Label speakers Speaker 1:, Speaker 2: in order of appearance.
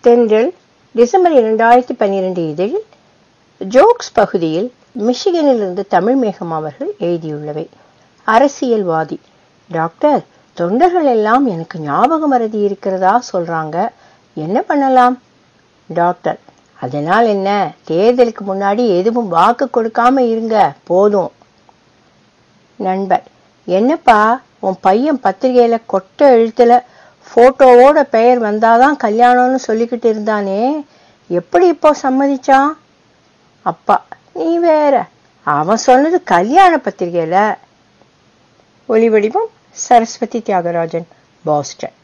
Speaker 1: தென்றல் டிசம்பர் இரண்டாயிரத்தி பன்னிரண்டு இதழில் ஜோக்ஸ் பகுதியில் மிஷிகனிலிருந்து தமிழ் மேகம் அவர்கள் எழுதியுள்ளவை அரசியல்வாதி டாக்டர் தொண்டர்கள் எல்லாம் எனக்கு ஞாபக மறதி இருக்கிறதா சொல்றாங்க என்ன பண்ணலாம் டாக்டர் அதனால் என்ன தேர்தலுக்கு முன்னாடி எதுவும் வாக்கு கொடுக்காம இருங்க போதும் நண்பர் என்னப்பா உன் பையன் பத்திரிகையில கொட்ட எழுத்துல போட்டோவோட பெயர் வந்தாதான் கல்யாணம்னு சொல்லிக்கிட்டு இருந்தானே எப்படி இப்போ சம்மதிச்சான் அப்பா நீ வேற அவன் சொன்னது கல்யாண பத்திரிகையில ஒளிவடிவம் சரஸ்வதி தியாகராஜன் பாஸ்டன்